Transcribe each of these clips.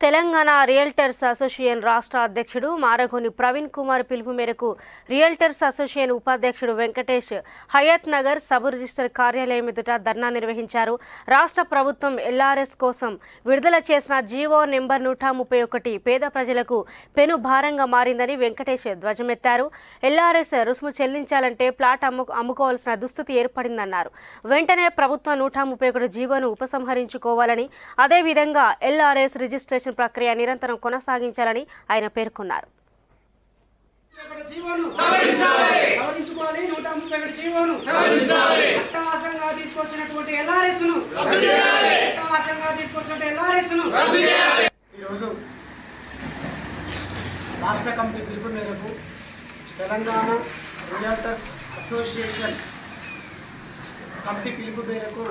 Telangana realtors association రాష్ట్ర అధ్యక్షుడు మారగోని ప్రవీణ్ కుమార్ పిలుపు మేరకు రియల్టర్స్ అసోసియేషన్ ఉపాధ్యక్షుడు వెంకటేష్ హయత్ నగర్ సబ్ రిజిస్టర్ కార్యాలయం ఎదుట ధర్నా నిర్వహించారు రాష్ట్ర ప్రభుత్వం ఎల్ఆర్ఎస్ కోసం విడుదల చేసిన జీవో నెంబర్ నూట ముప్పై ఒకటి పేద ప్రజలకు పెను భారంగా మారిందని వెంకటేష్ ధ్వజమెత్తారు ఎల్ఆర్ఎస్ రుసుము చెల్లించాలంటే ప్లాట్ అమ్ము అమ్ముకోవాల్సిన దుస్థితి ఏర్పడిందన్నారు వెంటనే ప్రభుత్వం నూట ముప్పై ఒకటి జీవోను ఉపసంహరించుకోవాలని అదేవిధంగా ఎల్ఆర్ఎస్ రిజిస్ట్రేషన్ ప్రక్రియ నిరంతరం కొనసాగించాలని ఆయన పేర్కొన్నారు ఇక్కడ జీవోను సవరించుకోవాలి నూట ముప్పై ఒకటి జీవోను అట్టహాసంగా తీసుకొచ్చినటువంటి ఎల్ఆర్ఎస్ ను అట్టహాసంగా తీసుకొచ్చినటువంటి ఎల్ఆర్ఎస్ ను ఈరోజు రాష్ట్ర కమిటీ పిలుపు మేరకు తెలంగాణ రియల్టర్స్ అసోసియేషన్ కమిటీ పిలుపు మేరకు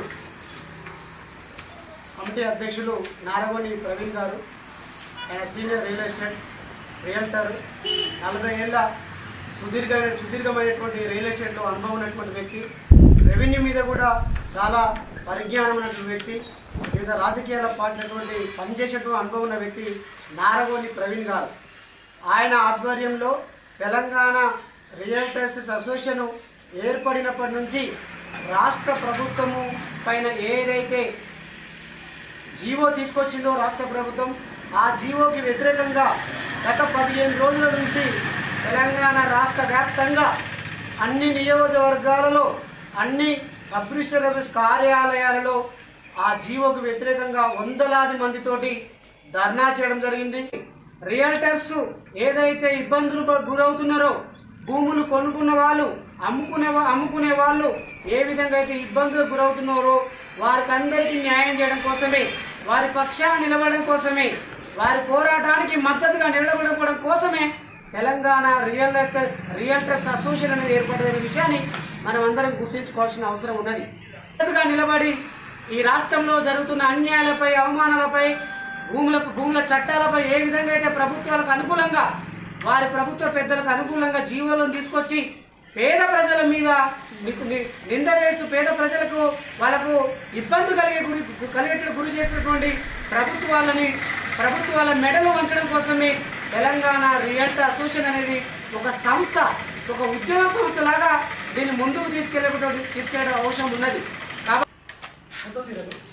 కమిటీ అధ్యక్షులు నారగోని ప్రవీణ్ గారు ఆయన సీనియర్ రియల్ ఎస్టేట్ రియల్టర్ నలభై ఏళ్ళ సుదీర్ఘ సుదీర్ఘమైనటువంటి రియల్ ఎస్టేట్లో అనుభవం ఉన్నటువంటి వ్యక్తి రెవెన్యూ మీద కూడా చాలా పరిజ్ఞానం ఉన్నటువంటి వ్యక్తి వివిధ రాజకీయాల పాటినటువంటి పనిచేసేటువంటి అనుభవం ఉన్న వ్యక్తి నారగోని ప్రవీణ్ గారు ఆయన ఆధ్వర్యంలో తెలంగాణ రియల్టర్స్ అసోసియేషన్ ఏర్పడినప్పటి నుంచి రాష్ట్ర ప్రభుత్వము పైన ఏదైతే జీవో తీసుకొచ్చిందో రాష్ట్ర ప్రభుత్వం ఆ జీవోకి వ్యతిరేకంగా గత పదిహేను రోజుల నుంచి తెలంగాణ రాష్ట్ర వ్యాప్తంగా అన్ని నియోజకవర్గాలలో అన్ని సబ్ రిజిస్టర్ ఆఫీస్ కార్యాలయాలలో ఆ జీవోకు వ్యతిరేకంగా వందలాది మందితోటి ధర్నా చేయడం జరిగింది రియల్టర్స్ ఏదైతే ఇబ్బందులు ప- గురవుతున్నారో భూములు కొనుక్కున్న వాళ్ళు అమ్ముకునే వా- అమ్ముకునే వాళ్ళు ఏ విధంగా అయితే ఇబ్బందులకు గురవుతున్నారో వారికి అందరికీ న్యాయం చేయడం కోసమే వారి పక్షాన నిలబడడం కోసమే వారి పోరాటానికి మద్దతుగా నిలబడడం కోసమే తెలంగాణ రియల్టర్ రియల్టర్స్ అసోసియేషన్ అనేది ఏర్పడిన విషయాన్ని మనం అందరం గుర్తించుకోవాల్సిన అవసరం ఉన్నది మద్దతుగా నిలబడి ఈ రాష్ట్రంలో జరుగుతున్న అన్యాయాలపై అవమానాలపై భూముల భూముల చట్టాలపై ఏ విధంగా అయితే ప్రభుత్వాలకు అనుకూలంగా వారి ప్రభుత్వ పెద్దలకు అనుకూలంగా జీవోలను తీసుకొచ్చి పేద ప్రజల మీద ని- ని- నింద వేస్తూ పేద ప్రజలకు వాళ్ళకు ఇబ్బంది కలిగే గురి కలిగేట్లు గురి చేసినటువంటి ప్రభుత్వాలని ప్రభుత్వాల మెడలు వంచడం కోసమే తెలంగాణ రియల్టర్ అసోసియేషన్ అనేది ఒక సంస్థ ఒక ఉద్యమ సంస్థ లాగా దీన్ని ముందుకు తీసుకెళ్ళే తీసుకెళ్ళడం అవసరం ఉన్నది కాబట్టి